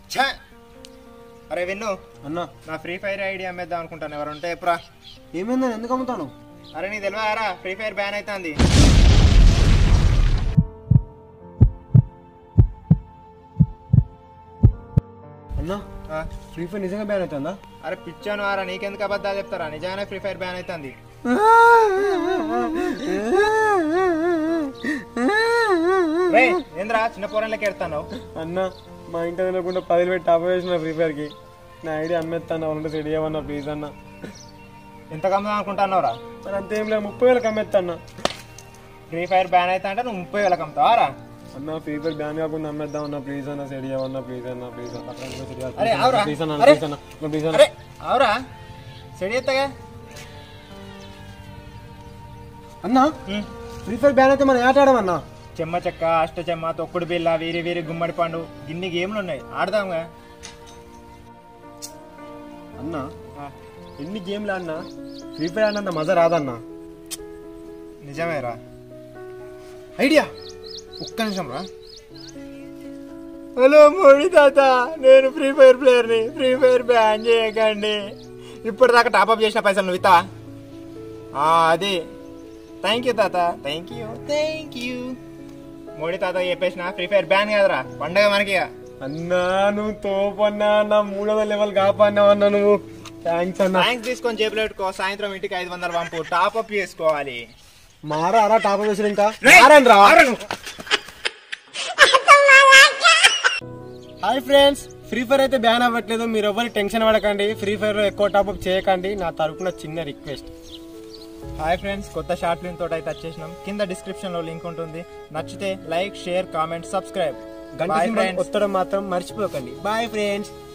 ఛ! అరే విన్ను అన్నా నా ఫ్రీ ఫైర్ ఐడి అమ్మేద్దాం అనుకుంటాను ఎవరు ఉంటే ఎప్పుడా ఏమైందని ఎందుకు అమ్ముతాను అరే నీ తెలియదారా ఫ్రీ ఫైర్ బ్యాన్ అవుతుంది అన్నా ఫ్రీ ఫైర్ నిజంగా బ్యాన్ అవుతుందా అరే పిచ్చాను ఆరా నీకెందుకు అబద్ధాలు చెప్తారా నిజంగానే ఫ్రీ ఫైర్ బ్యాన్ అవుతుంది రే ఏంద్రా చిన్న పోరంలోకి ఎడతాను అన్నా మా ఇంటి తినకుండా పదిలు పెట్టి టాప్ వేసిన ఫ్రీ ఫైర్కి నా ఐడియా అమ్మేస్తాను వాళ్ళంటే సెట్ చేయమన్నా ప్లీజ్ అన్న ఎంత కమ్ముదాం అనుకుంటున్నావురా మరి అంతేం లేదు ముప్పై వేలకు అమ్మేస్తాను ఫ్రీ ఫైర్ బ్యాన్ అవుతా అంటే నువ్వు ముప్పై వేలకు అమ్ముతావారా అన్న ఫ్రీ ఫైర్ బ్యాన్ కాకుండా అమ్మేద్దాం అన్న ప్లీజ్ అన్న సెట్ చేయమన్నా ప్లీజ్ అన్న ప్లీజ్ అన్న అరే, ఆవురా. ప్లీజ్ అన్న అరే. ప్లీజ్ అన్న ప్లీజ్ అన్న అరే అవురా సెడి ఎత్తగా అన్నా ఫ్రీ ఫైర్ బ్యాన్ అయితే మనం ఆట ఆడమన్నా చెమ్మ చెక్క అష్ట చెమ్మ తొక్కుడు బిల్ల వీరి వీరి గుమ్మడి పండు ఇన్ని గేమ్లు ఉన్నాయి ఆడదాంగా అన్నా ఎన్ని గేమ్లు ఆడినా ఫ్రీ ఫైర్ ఆడినంత మజా రాదన్నా నిజమేరా ఐడియా ఒక్క నిమిషం రా హలో మోడీ తాత నేను ఫ్రీ ఫైర్ ప్లేయర్ని ఫ్రీ ఫైర్ బ్యాన్ చేయకండి ఇప్పటిదాకా టాప్అప్ చేసిన పైసలు నువ్వు ఇస్తావా ఆ, అది థ్యాంక్ యూ తాత thank you thank you Modi తాత చెప్పేసిన ఫ్రీ ఫైర్ బ్యాన్ కదరా పండగ మనకి ఇక. అన్నా నువ్వు తోపన్నా నా మూడవ లెవెల్ కాపాడినావు అన్నా నువ్వు థ్యాంక్స్ అన్నా థ్యాంక్స్ తీసుకొని జేబులో పెట్టుకో సాయంత్రం ఇంటికి ఐదు వందలు పంపు టాప్అప్ చేసుకోవాలి మారా అరా టాప్ వేసిన ఇంకా మారండి రా హాయ్ ఫ్రెండ్స్ ఫ్రీ ఫైర్ అయితే బ్యాన్ అవ్వట్లేదు మీరు ఎవరు టెన్షన్ పడకండి ఫ్రీ ఫైర్ లో ఎక్కువ టాప్అప్ చేయకండి నా తరపున చిన్న రిక్వెస్ట్ హాయ్ ఫ్రెండ్స్ కొత్త షార్ట్ ఫిల్మ్ తోటి అయితే వచ్చేసినాం కింద డిస్క్రిప్షన్ లో లింక్ ఉంటుంది నచ్చితే లైక్ షేర్ కామెంట్ సబ్స్క్రైబ్ గంట Bye, సింబల్ friends. ఒత్తడం మాత్రం మర్చిపోకండి బాయ్ ఫ్రెండ్స్